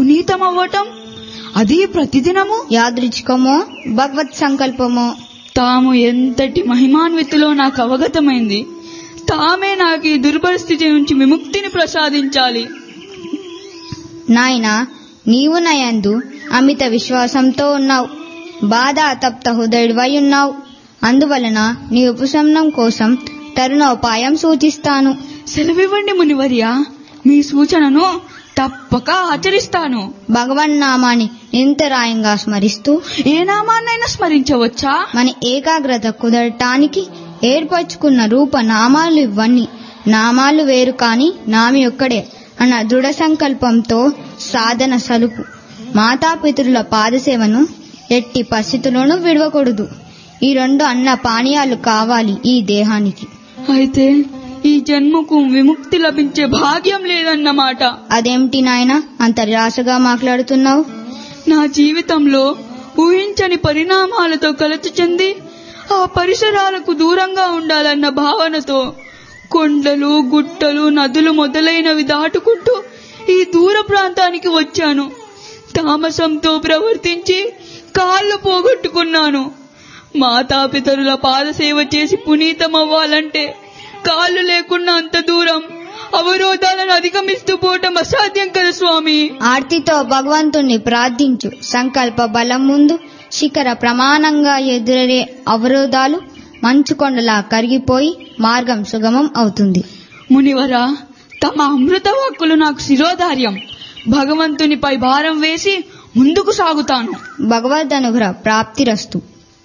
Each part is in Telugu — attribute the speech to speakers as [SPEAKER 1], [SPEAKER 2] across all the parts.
[SPEAKER 1] పునీతమవ్వటం అది ప్రతిదినము
[SPEAKER 2] యాదృచ్ఛికమో భగవత్ సంకల్పమో
[SPEAKER 1] తాము ఎంతటి మహిమాన్వితులో నాకు అవగతమైంది తామే నాకు ఈ దుర్పరిస్థితి నుంచి విముక్తిని ప్రసాదించాలి
[SPEAKER 2] నాయనా నీవు నయందు అమిత విశ్వాసంతో ఉన్నావు బాధ అతప్త హృదయుడివై ఉన్నావు అందువలన నీ ఉపశమనం కోసం తరుణోపాయం సూచిస్తాను
[SPEAKER 1] సెలవివ్వండి మునివర్య మీ సూచనను తప్పక ఆచరిస్తాను
[SPEAKER 2] భగవన్నామాన్ని నిరంతరాయంగా స్మరిస్తూ
[SPEAKER 1] ఏ నామాన్నైనా స్మరించవచ్చా
[SPEAKER 2] మన ఏకాగ్రత కుదరటానికి ఏర్పరచుకున్న రూప నామాలు ఇవన్నీ నామాలు వేరు కాని నామి ఒక్కడే అన్న దృఢ సంకల్పంతో సాధన సలుపు మాతాపితరుల పాదసేవను ఎట్టి పరిస్థితుల్లోనూ విడవకూడదు ఈ రెండు అన్న పానీయాలు కావాలి ఈ దేహానికి
[SPEAKER 1] అయితే ఈ జన్మకు విముక్తి లభించే భాగ్యం లేదన్నమాట
[SPEAKER 2] అదేమిటి నాయన అంత నిరాశగా మాట్లాడుతున్నావు
[SPEAKER 1] నా జీవితంలో ఊహించని పరిణామాలతో కలత చెంది ఆ పరిసరాలకు దూరంగా ఉండాలన్న భావనతో కొండలు గుట్టలు నదులు మొదలైనవి దాటుకుంటూ ఈ దూర ప్రాంతానికి వచ్చాను తామసంతో ప్రవర్తించి కాళ్ళు పోగొట్టుకున్నాను మాతాపితరుల పాదసేవ చేసి పునీతమవ్వాలంటే కాళ్ళు లేకున్నా అంత దూరం అవరోధాలను అధిగమిస్తూ పోవటం అసాధ్యం కదా స్వామి
[SPEAKER 2] ఆర్తితో భగవంతుణ్ణి ప్రార్థించు సంకల్ప బలం ముందు శిఖర ప్రమాణంగా ఎదురయ్యే అవరోధాలు మంచుకొండలా కరిగిపోయి మార్గం సుగమం అవుతుంది
[SPEAKER 1] మునివరా తమ అమృత వాక్కులు నాకు శిరోధార్యం భగవంతునిపై భారం వేసి ముందుకు సాగుతాను
[SPEAKER 2] భగవద్ అనుగ్రహ ప్రాప్తిరస్తు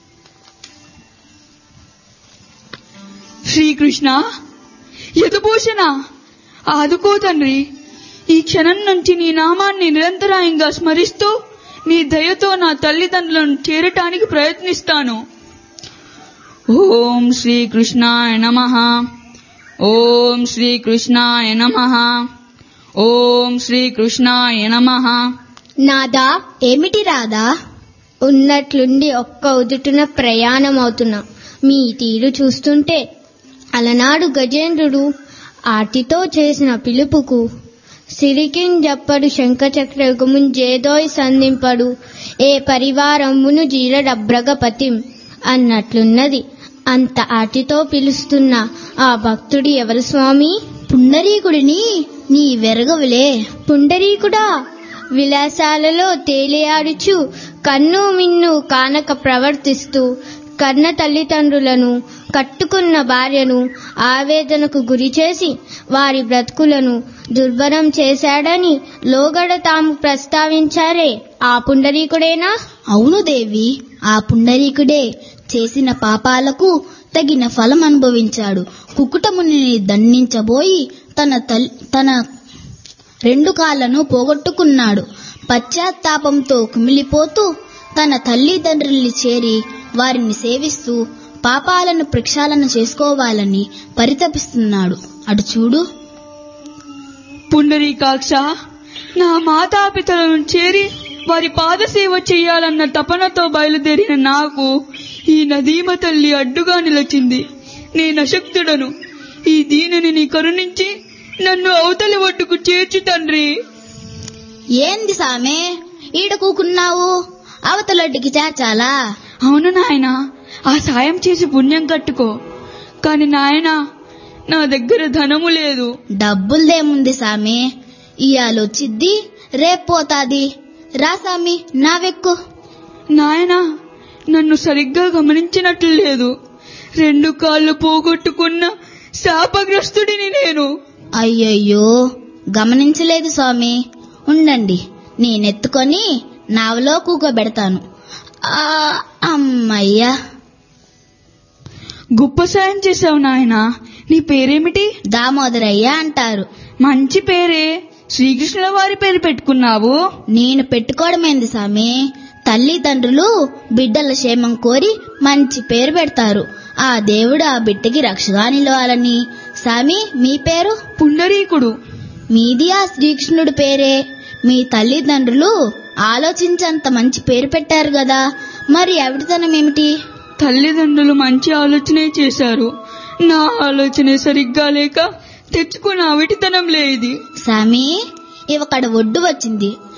[SPEAKER 1] శ్రీకృష్ణ యదుభూషణ ఆదుకో తండ్రి ఈ క్షణం నుంచి నీ నామాన్ని నిరంతరాయంగా స్మరిస్తూ నీ దయతో నా తల్లిదండ్రులను చేరటానికి ప్రయత్నిస్తాను ఓం శ్రీకృష్ణాయ నమ ఓం శ్రీకృష్ణాయ నమ ఓం శ్రీకృష్ణాయ నమ
[SPEAKER 3] నాదా ఏమిటి రాదా ఉన్నట్లుండి ఒక్క ఉదుటున ప్రయాణం అవుతున్నా మీ తీరు చూస్తుంటే అలనాడు గజేంద్రుడు ఆర్తితో చేసిన పిలుపుకు సిరికింజప్పడు శంఖచక్రగుము జేదోయ్ సంధింపడు ఏ పరివారమును జీరడబ్రగపతిం అన్నట్లున్నది అంత ఆర్తితో పిలుస్తున్న ఆ భక్తుడు ఎవరు స్వామి పుండరీకుడిని నీ వెరగవులే పుండరీకుడా విలాసాలలో తేలియాడుచు కన్ను మిన్ను కానక ప్రవర్తిస్తూ కన్న తల్లిదండ్రులను కట్టుకున్న భార్యను ఆవేదనకు గురిచేసి వారి బ్రతుకులను దుర్భరం చేశాడని లోగడ తాము ప్రస్తావించారే ఆ పుండరీకుడేనా
[SPEAKER 4] అవును దేవి ఆ పుండరీకుడే చేసిన పాపాలకు తగిన ఫలం అనుభవించాడు కుకుటమునిని దండించబోయి తన తల్ తన రెండు కాళ్లను పోగొట్టుకున్నాడు పశ్చాత్తాపంతో కుమిలిపోతూ తన తల్లిదండ్రుల్ని చేరి వారిని సేవిస్తూ పాపాలను ప్రక్షాళన చేసుకోవాలని పరితపిస్తున్నాడు అటు చూడు
[SPEAKER 1] పుండరీకాక్ష నా మాతాపితలను చేరి వారి పాదసేవ చేయాలన్న తపనతో బయలుదేరిన నాకు ఈ నదీమ తల్లి అడ్డుగా నిలిచింది నేను అశక్తుడను ఈ దీనిని నీ కరుణించి నన్ను అవతలి ఒడ్డుకు చేర్చు తండ్రి
[SPEAKER 4] ఏంది సామే ఈడ కూకున్నావు అవతలొడ్డికి చేర్చాలా
[SPEAKER 1] అవును నాయనా ఆ సాయం చేసి పుణ్యం కట్టుకో కాని నాయనా నా దగ్గర ధనము లేదు
[SPEAKER 4] డబ్బులదేముంది సామి ఇయాలొచ్చిద్ది రేపోతాది రా సామి నావెక్కు
[SPEAKER 1] నాయనా నన్ను సరిగ్గా గమనించినట్లు లేదు రెండు కాళ్ళు పోగొట్టుకున్న శాపగ్రస్తుడిని నేను
[SPEAKER 4] అయ్యయ్యో గమనించలేదు స్వామి ఉండండి నేనెత్తుకొని నావలో కూకోబెడతాను ఆ, అమ్మయ్యా
[SPEAKER 1] గొప్ప సాయం చేశావు నాయనా నీ పేరేమిటి
[SPEAKER 4] దామోదరయ్య అంటారు
[SPEAKER 1] మంచి పేరే శ్రీకృష్ణుల వారి పేరు పెట్టుకున్నావు
[SPEAKER 4] నేను పెట్టుకోవడమేంది సామి తల్లిదండ్రులు బిడ్డల క్షేమం కోరి మంచి పేరు పెడతారు ఆ దేవుడు ఆ బిడ్డకి రక్షగా నిలవాలని సామి మీ పేరు
[SPEAKER 1] పుండరీకుడు
[SPEAKER 4] మీది ఆ శ్రీకృష్ణుడి పేరే మీ తల్లిదండ్రులు ఆలోచించంత మంచి పేరు పెట్టారు కదా మరి అవిటితనం ఏమిటి
[SPEAKER 1] తల్లిదండ్రులు మంచి ఆలోచనే చేశారు నా ఆలోచనే సరిగ్గా లేక తెచ్చుకున్న అవిటితనం లేదు
[SPEAKER 4] సామి ఇవక్కడ ఒడ్డు వచ్చింది